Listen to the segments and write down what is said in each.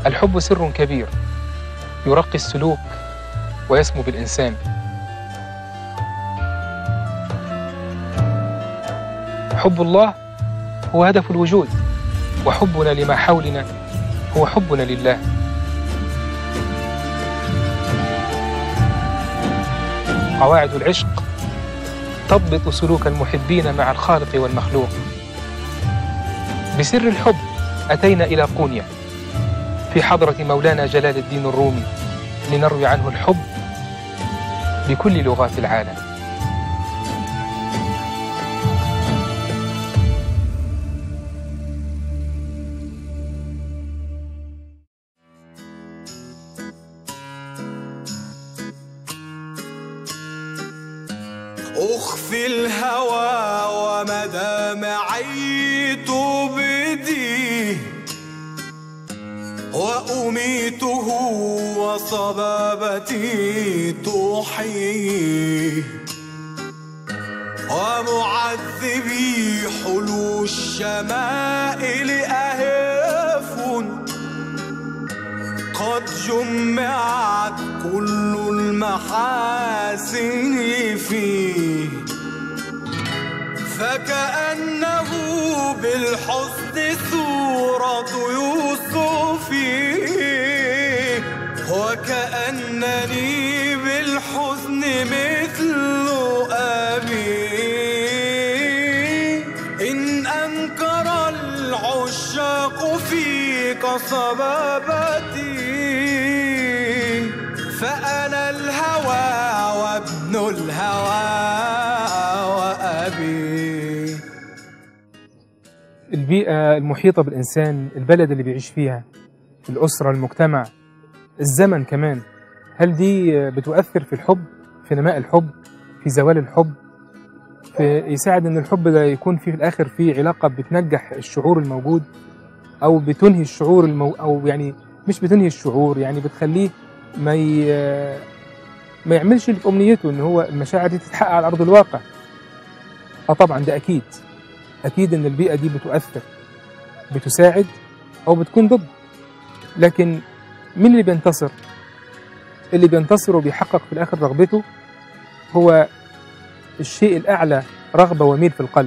الحب سر كبير يرقي السلوك ويسمو بالإنسان حب الله هو هدف الوجود وحبنا لما حولنا هو حبنا لله قواعد العشق تضبط سلوك المحبين مع الخالق والمخلوق بسر الحب أتينا إلى قونيا في حضرة مولانا جلال الدين الرومي لنروي عنه الحب بكل لغات العالم أخفي الهوى ومدى معيت بديه وأميته وصبابتي تحييه ومعذبي حلو الشمائل أهف قد جمعت كل المحاسن فيه فكأنه بالحسن صورة يوسف وكأنني بالحزن مثل أبي إن أنكر العشاق فيك صبابتي فأنا الهوى وابن الهوى وأبي البيئة المحيطة بالإنسان البلد اللي بيعيش فيها الأسرة المجتمع الزمن كمان هل دي بتؤثر في الحب في نماء الحب في زوال الحب في يساعد ان الحب ده يكون فيه في الاخر في علاقه بتنجح الشعور الموجود او بتنهي الشعور المو او يعني مش بتنهي الشعور يعني بتخليه ما ي... ما يعملش اللي في امنيته ان هو المشاعر دي تتحقق على ارض الواقع اه طبعا ده اكيد اكيد ان البيئه دي بتؤثر بتساعد او بتكون ضد لكن مين اللي بينتصر اللي بينتصر وبيحقق في الاخر رغبته هو الشيء الاعلى رغبه وميل في القلب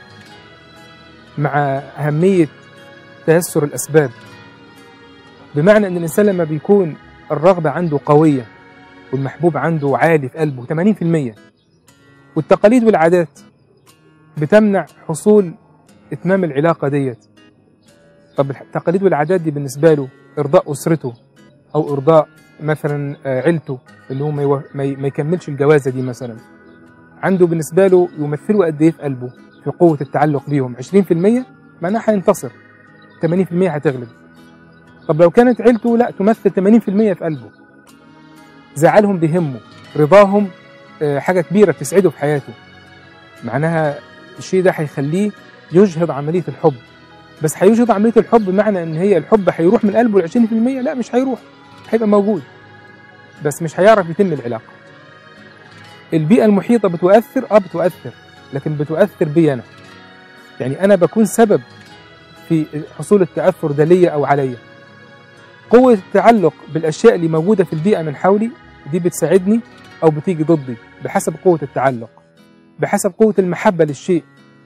مع اهميه تيسر الاسباب بمعنى ان الانسان لما بيكون الرغبه عنده قويه والمحبوب عنده عالي في قلبه 80% والتقاليد والعادات بتمنع حصول اتمام العلاقه ديت طب التقاليد والعادات دي بالنسبه له ارضاء اسرته او ارضاء مثلا آه، عيلته اللي هو ما, يو... ما, ي... ما يكملش الجوازه دي مثلا عنده بالنسبه له يمثلوا قد ايه في قلبه في قوه التعلق بيهم 20% معناها هينتصر 80% هتغلب طب لو كانت عيلته لا تمثل 80% في قلبه زعلهم بيهمه رضاهم آه، حاجه كبيره بتسعده في حياته معناها الشيء ده هيخليه يجهض عمليه الحب بس هيجهض عمليه الحب بمعنى ان هي الحب هيروح من قلبه ل 20% لا مش هيروح هيبقى موجود بس مش هيعرف يتم العلاقه البيئه المحيطه بتؤثر اه بتؤثر لكن بتؤثر بي انا يعني انا بكون سبب في حصول التاثر ده ليا او عليا قوه التعلق بالاشياء اللي موجوده في البيئه من حولي دي بتساعدني او بتيجي ضدي بحسب قوه التعلق بحسب قوه المحبه للشيء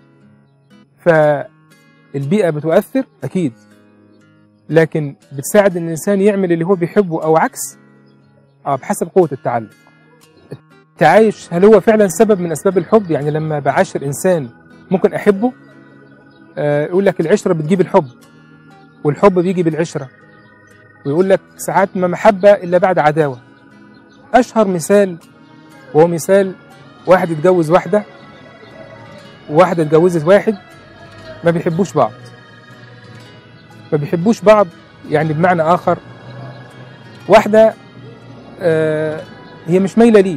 فالبيئه بتؤثر اكيد لكن بتساعد ان الانسان يعمل اللي هو بيحبه او عكس اه بحسب قوه التعلق التعايش هل هو فعلا سبب من اسباب الحب يعني لما بعاشر انسان ممكن احبه آه يقول لك العشره بتجيب الحب والحب بيجي بالعشره ويقول لك ساعات ما محبه الا بعد عداوه اشهر مثال وهو مثال واحد اتجوز واحده وواحده اتجوزت واحد ما بيحبوش بعض ما بيحبوش بعض يعني بمعنى اخر واحده آه هي مش مايله ليه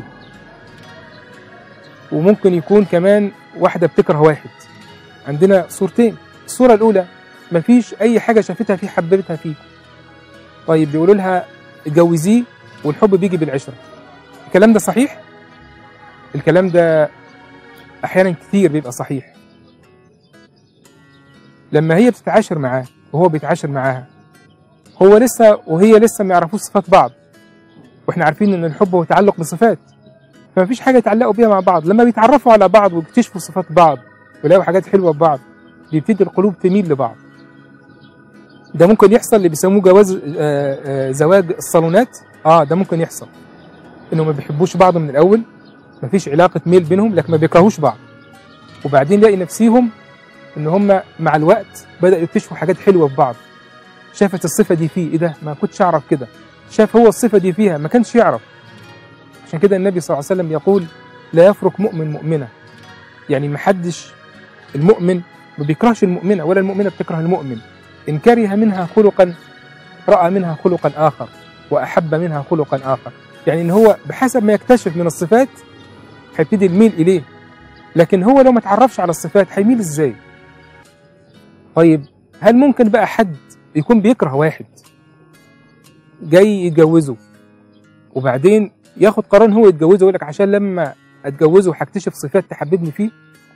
وممكن يكون كمان واحده بتكره واحد عندنا صورتين الصوره الاولى مفيش اي حاجه شافتها فيه حببتها فيه طيب بيقولوا لها اتجوزيه والحب بيجي بالعشره الكلام ده صحيح الكلام ده احيانا كتير بيبقى صحيح لما هي بتتعاشر معاه وهو بيتعاشر معاها هو لسه وهي لسه ما يعرفوش صفات بعض واحنا عارفين ان الحب هو تعلق بصفات فما فيش حاجه يتعلقوا بيها مع بعض لما بيتعرفوا على بعض ويكتشفوا صفات بعض ويلاقوا حاجات حلوه في بعض بيبتدي القلوب تميل لبعض ده ممكن يحصل اللي بيسموه جواز آه، آه، زواج الصالونات اه ده ممكن يحصل انهم ما بيحبوش بعض من الاول ما فيش علاقه ميل بينهم لكن ما بيكرهوش بعض وبعدين يلاقي نفسيهم ان هم مع الوقت بداوا يكتشفوا حاجات حلوه في بعض شافت الصفه دي فيه ايه ده ما كنتش اعرف كده شاف هو الصفه دي فيها ما كانش يعرف عشان كده النبي صلى الله عليه وسلم يقول لا يفرق مؤمن مؤمنه يعني ما حدش المؤمن ما بيكرهش المؤمنه ولا المؤمنه بتكره المؤمن ان كره منها خلقا راى منها خلقا اخر واحب منها خلقا اخر يعني ان هو بحسب ما يكتشف من الصفات هيبتدي الميل اليه لكن هو لو ما تعرفش على الصفات هيميل ازاي طيب هل ممكن بقى حد يكون بيكره واحد جاي يتجوزه وبعدين ياخد قرار إن هو يتجوزه يقول لك عشان لما اتجوزه هكتشف صفات تحببني فيه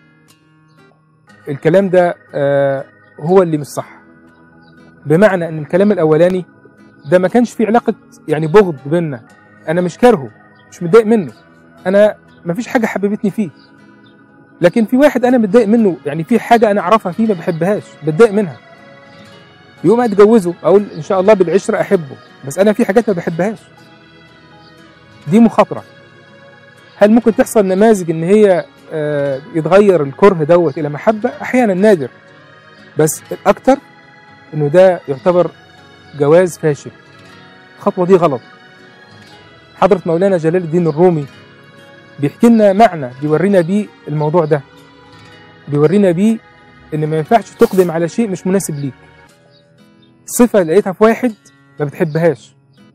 الكلام ده آه هو اللي مش صح بمعنى ان الكلام الاولاني ده ما كانش فيه علاقه يعني بغض بيننا انا مش كارهه مش متضايق منه انا ما فيش حاجه حببتني فيه لكن في واحد انا متضايق منه يعني في حاجه انا اعرفها فيه ما بحبهاش بتضايق منها يوم اتجوزه اقول ان شاء الله بالعشره احبه بس انا في حاجات ما بحبهاش دي مخاطره هل ممكن تحصل نماذج ان هي آه، يتغير الكره دوت الى محبه احيانا نادر بس الاكثر انه ده يعتبر جواز فاشل الخطوه دي غلط حضره مولانا جلال الدين الرومي بيحكي لنا معنى بيورينا بيه الموضوع ده بيورينا بيه ان ما ينفعش تقدم على شيء مش مناسب ليك صفه لقيتها في واحد ما بتحبهاش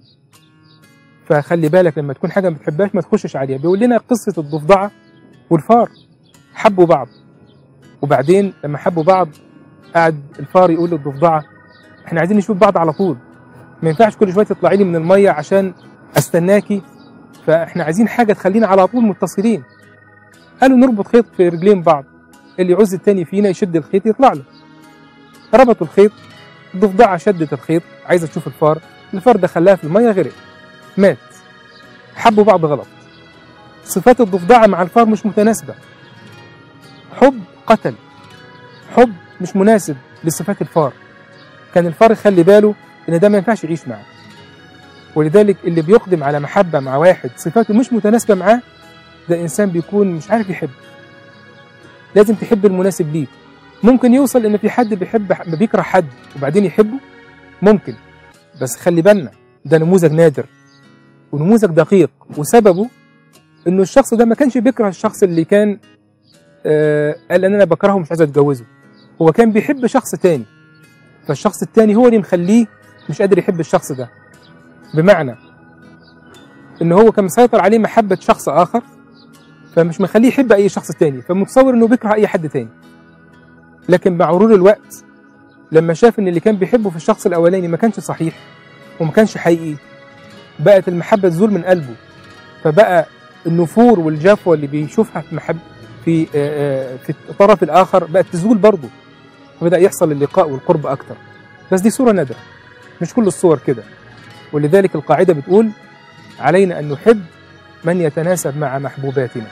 فخلي بالك لما تكون حاجه ما بتحبهاش ما تخشش عليها بيقول لنا قصه الضفدعه والفار حبوا بعض وبعدين لما حبوا بعض قعد الفار يقول للضفدعه احنا عايزين نشوف بعض على طول ما ينفعش كل شويه تطلعي لي من الميه عشان استناكي فاحنا عايزين حاجه تخلينا على طول متصلين قالوا نربط خيط في رجلين بعض اللي يعوز التاني فينا يشد الخيط يطلع له ربطوا الخيط الضفدعه شدت الخيط عايزه تشوف الفار الفار دخلها في الميه غرق مات حبوا بعض غلط صفات الضفدعه مع الفار مش متناسبه حب قتل حب مش مناسب لصفات الفار كان الفار يخلي باله ان ده ما ينفعش يعيش معاه ولذلك اللي بيقدم على محبه مع واحد صفاته مش متناسبه معاه ده انسان بيكون مش عارف يحب لازم تحب المناسب ليك ممكن يوصل ان في حد بيحب ما بيكره حد وبعدين يحبه ممكن بس خلي بالنا ده نموذج نادر ونموذج دقيق وسببه انه الشخص ده ما كانش بيكره الشخص اللي كان آه قال ان انا بكرهه ومش عايز اتجوزه هو كان بيحب شخص تاني فالشخص التاني هو اللي مخليه مش قادر يحب الشخص ده بمعنى ان هو كان مسيطر عليه محبه شخص اخر فمش مخليه يحب اي شخص تاني فمتصور انه بيكره اي حد تاني لكن مع مرور الوقت لما شاف ان اللي كان بيحبه في الشخص الاولاني ما كانش صحيح وما كانش حقيقي بقت المحبه تزول من قلبه فبقى النفور والجفوه اللي بيشوفها في محب في آه، آه، في الطرف الاخر بقت تزول برضه فبدا يحصل اللقاء والقرب اكتر بس دي صوره نادره مش كل الصور كده ولذلك القاعده بتقول علينا ان نحب من يتناسب مع محبوباتنا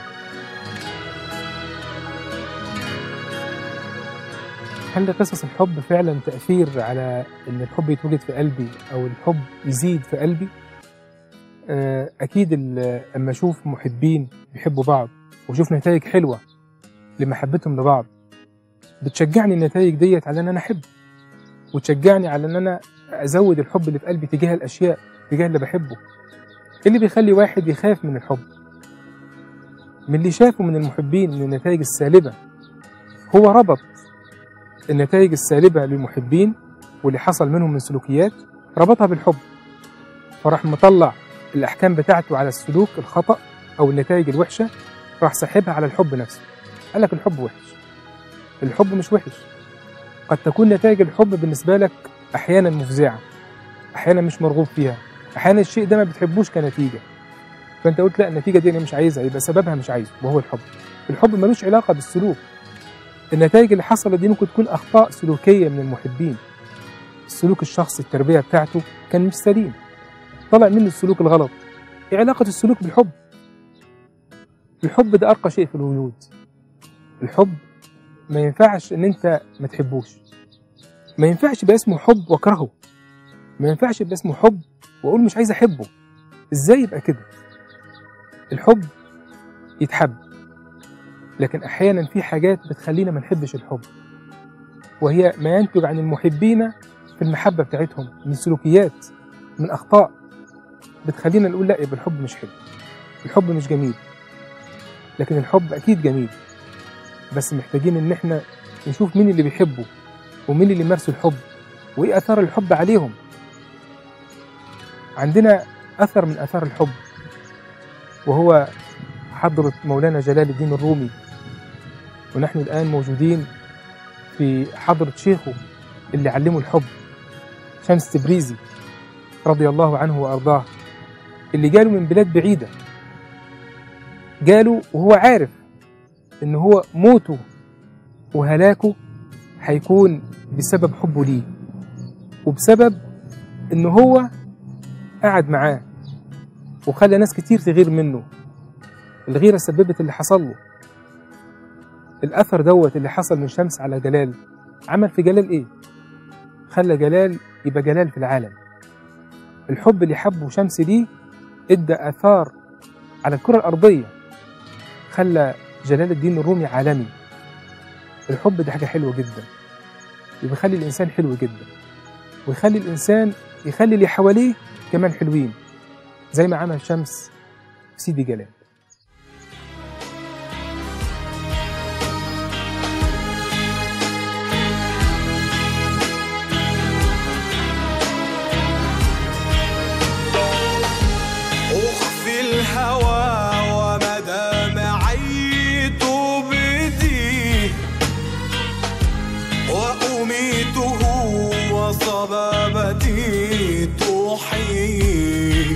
هل لقصص الحب فعلا تأثير على إن الحب يتوجد في قلبي أو الحب يزيد في قلبي؟ آه، أكيد ال- أما أشوف محبين بيحبوا بعض وأشوف نتائج حلوة لمحبتهم لبعض بتشجعني النتائج ديت على إن أنا أحب وتشجعني على إن أنا أزود الحب اللي في قلبي تجاه الأشياء تجاه اللي بحبه إيه اللي بيخلي واحد يخاف من الحب من اللي شافه من المحبين من النتائج السالبة هو ربط النتائج السالبة للمحبين واللي حصل منهم من سلوكيات ربطها بالحب فراح مطلع الأحكام بتاعته على السلوك الخطأ أو النتائج الوحشة راح سحبها على الحب نفسه قال لك الحب وحش الحب مش وحش قد تكون نتائج الحب بالنسبة لك أحيانا مفزعة أحيانا مش مرغوب فيها أحيانا الشيء ده ما بتحبوش كنتيجة فأنت قلت لا النتيجة دي أنا مش عايزها يبقى سببها مش عايزه وهو الحب الحب ملوش علاقة بالسلوك النتائج اللي حصلت دي ممكن تكون اخطاء سلوكيه من المحبين السلوك الشخصي التربية بتاعته كان مش سليم طلع منه السلوك الغلط ايه علاقة السلوك بالحب الحب ده أرقى شيء في الوجود الحب ما ينفعش ان انت ما تحبوش ما ينفعش يبقى اسمه حب واكرهه ما ينفعش يبقى اسمه حب واقول مش عايز احبه ازاي يبقى كده الحب يتحب لكن احيانا في حاجات بتخلينا ما نحبش الحب وهي ما ينتج عن المحبين في المحبة بتاعتهم من سلوكيات من أخطاء بتخلينا نقول لا يبقى الحب مش حلو الحب مش جميل لكن الحب أكيد جميل بس محتاجين إن إحنا نشوف مين اللي بيحبه ومين اللي يمارسوا الحب وإيه أثار الحب عليهم عندنا أثر من أثار الحب وهو حضرة مولانا جلال الدين الرومي ونحن الآن موجودين في حضرة شيخه اللي علمه الحب شمس تبريزي رضي الله عنه وأرضاه اللي جاله من بلاد بعيدة جاله وهو عارف إن هو موته وهلاكه هيكون بسبب حبه ليه وبسبب إن هو قعد معاه وخلى ناس كتير تغير منه الغيرة سببت اللي حصل له الأثر دوت اللي حصل من شمس على جلال عمل في جلال إيه؟ خلى جلال يبقى جلال في العالم الحب اللي حبه شمس ليه ادى آثار على الكرة الأرضية خلى جلال الدين الرومي عالمي الحب ده حاجة حلوة جدا وبيخلي الإنسان حلو جدا ويخلي الإنسان يخلي اللي حواليه كمان حلوين زي ما عمل شمس في سيدي جلال أخفي الهوى ومدام عيت بدي وأميته وصبابتي تحيي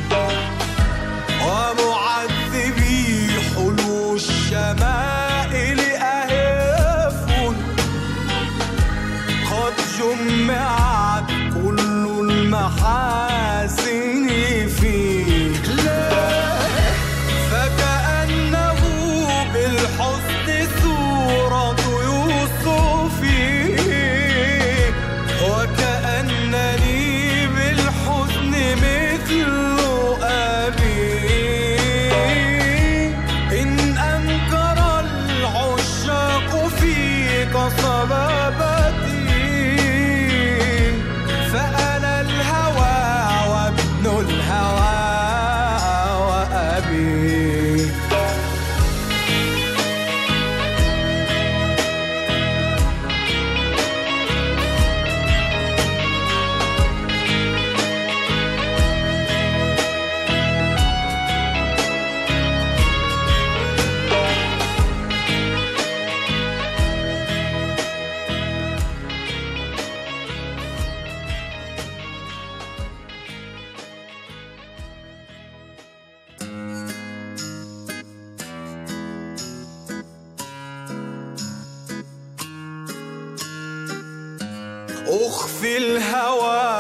ومعذبي حلو الشمائل أهف قد جمعت كل المحاسن فيه لا فكأنه بالحسن صورة يوسف وكأنني بالحزن مثل أبي إن أنكر العشاق فيك صبابتي فأنا الهوى وابن الهوى وأبي أخفي الهوى